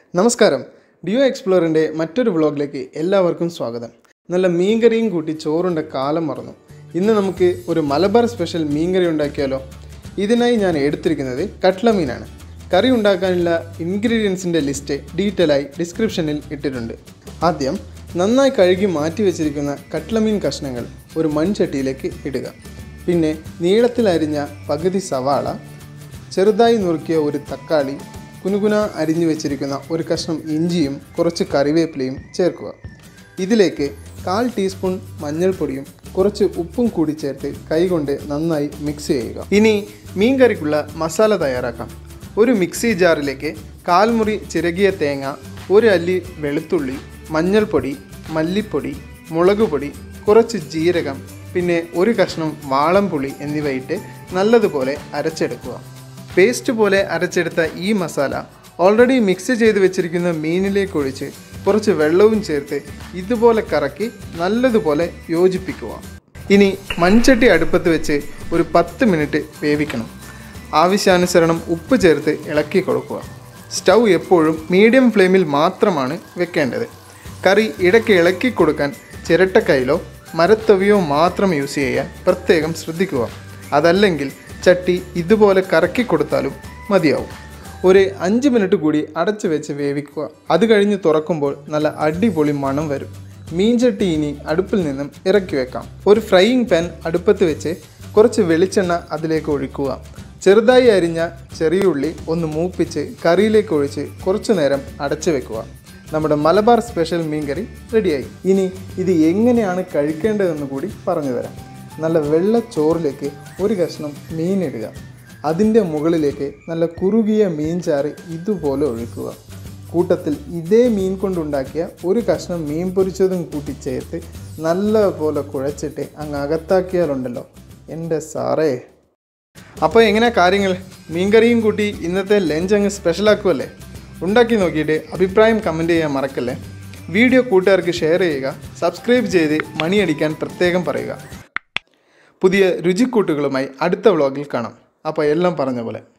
നമസ്കാരം ഡിയോ എക്സ്പ്ലോറിൻ്റെ മറ്റൊരു വ്ളോഗിലേക്ക് എല്ലാവർക്കും സ്വാഗതം നല്ല മീൻകറിയും കൂട്ടി ചോറുണ്ട കാലം മറന്നു ഇന്ന് നമുക്ക് ഒരു മലബാർ സ്പെഷ്യൽ മീൻകറി ഉണ്ടാക്കിയാലോ ഇതിനായി ഞാൻ എടുത്തിരിക്കുന്നത് കട്ട്ല മീനാണ് കറി ഉണ്ടാക്കാനുള്ള ഇൻഗ്രീഡിയൻസിൻ്റെ ലിസ്റ്റ് ഡീറ്റെയിൽ ആയി ഡിസ്ക്രിപ്ഷനിൽ ഇട്ടിട്ടുണ്ട് ആദ്യം നന്നായി കഴുകി മാറ്റി വെച്ചിരിക്കുന്ന കട്ട്ലമീൻ കഷ്ണങ്ങൾ ഒരു മൺചട്ടിയിലേക്ക് ഇടുക പിന്നെ നീളത്തിൽ അരിഞ്ഞ പകുതി സവാള ചെറുതായി നുറുക്കിയ ഒരു തക്കാളി കുനുകുന അരിഞ്ഞു വെച്ചിരിക്കുന്ന ഒരു കഷ്ണം ഇഞ്ചിയും കുറച്ച് കറിവേപ്പിലയും ചേർക്കുക ഇതിലേക്ക് കാൽ ടീസ്പൂൺ മഞ്ഞൾപ്പൊടിയും കുറച്ച് ഉപ്പും കൂടി ചേർത്ത് കൈകൊണ്ട് നന്നായി മിക്സ് ചെയ്യുക ഇനി മീൻ കറിക്കുള്ള മസാല തയ്യാറാക്കാം ഒരു മിക്സി ജാറിലേക്ക് കാൽമുറി ചിരകിയ തേങ്ങ ഒരു അല്ലി വെളുത്തുള്ളി മഞ്ഞൾപ്പൊടി മല്ലിപ്പൊടി മുളക് പൊടി കുറച്ച് ജീരകം പിന്നെ ഒരു കഷ്ണം വാളംപുളി എന്നിവയിട്ട് നല്ലതുപോലെ അരച്ചെടുക്കുക പേസ്റ്റ് പോലെ അരച്ചെടുത്ത ഈ മസാല ഓൾറെഡി മിക്സ് ചെയ്ത് വെച്ചിരിക്കുന്ന മീനിലേക്ക് ഒഴിച്ച് കുറച്ച് വെള്ളവും ചേർത്ത് ഇതുപോലെ കറക്കി നല്ലതുപോലെ യോജിപ്പിക്കുക ഇനി മൺചട്ടി അടുപ്പത്ത് വെച്ച് ഒരു പത്ത് മിനിറ്റ് വേവിക്കണം ആവശ്യാനുസരണം ഉപ്പ് ചേർത്ത് ഇളക്കി കൊടുക്കുക സ്റ്റൗ എപ്പോഴും മീഡിയം ഫ്ലെയിമിൽ മാത്രമാണ് വെക്കേണ്ടത് കറി ഇടയ്ക്ക് ഇളക്കി കൊടുക്കാൻ ചിരട്ടക്കൈലോ മരത്തവിയോ മാത്രം യൂസ് ചെയ്യാൻ പ്രത്യേകം ശ്രദ്ധിക്കുക അതല്ലെങ്കിൽ ചട്ടി ഇതുപോലെ കറക്കി കൊടുത്താലും മതിയാവും ഒരു അഞ്ച് മിനിറ്റ് കൂടി അടച്ചു വെച്ച് വേവിക്കുക അത് കഴിഞ്ഞ് തുറക്കുമ്പോൾ നല്ല അടിപൊളി മണം വരും മീൻചട്ടി ഇനി അടുപ്പിൽ നിന്നും ഇറക്കി വെക്കാം ഒരു ഫ്രൈയിങ് പാൻ അടുപ്പത്ത് വെച്ച് കുറച്ച് വെളിച്ചെണ്ണ അതിലേക്ക് ഒഴിക്കുക ചെറുതായി അരിഞ്ഞ ചെറിയുള്ളി ഒന്ന് മൂപ്പിച്ച് കറിയിലേക്ക് ഒഴിച്ച് കുറച്ചു നേരം അടച്ചു വെക്കുക നമ്മുടെ മലബാർ സ്പെഷ്യൽ മീൻകറി റെഡിയായി ഇനി ഇത് എങ്ങനെയാണ് കഴിക്കേണ്ടതെന്ന് കൂടി പറഞ്ഞു തരാം നല്ല വെള്ള ചോറിലേക്ക് ഒരു കഷ്ണം മീനിടുക അതിൻ്റെ മുകളിലേക്ക് നല്ല കുറുകിയ മീൻ ചാറ് ഇതുപോലെ ഒഴിക്കുക കൂട്ടത്തിൽ ഇതേ മീൻ കൊണ്ടുണ്ടാക്കിയ ഒരു കഷ്ണം മീൻ പൊരിച്ചതും കൂട്ടി ചേർത്ത് നല്ലപോലെ കുഴച്ചിട്ട് അങ്ങ് അകത്താക്കിയാലുണ്ടല്ലോ എൻ്റെ സാറേ അപ്പോൾ എങ്ങനെയാ കാര്യങ്ങൾ മീൻകറിയും കൂട്ടി ഇന്നത്തെ ലഞ്ച് അങ്ങ് സ്പെഷ്യലാക്കുമല്ലേ ഉണ്ടാക്കി നോക്കിയിട്ട് അഭിപ്രായം കമൻറ്റ് ചെയ്യാൻ മറക്കല്ലേ വീഡിയോ കൂട്ടുകാർക്ക് ഷെയർ ചെയ്യുക സബ്സ്ക്രൈബ് ചെയ്ത് മണിയടിക്കാൻ പ്രത്യേകം പറയുക പുതിയ രുചിക്കൂട്ടുകളുമായി അടുത്ത വ്ളോഗിൽ കാണാം അപ്പോൾ എല്ലാം പറഞ്ഞ പോലെ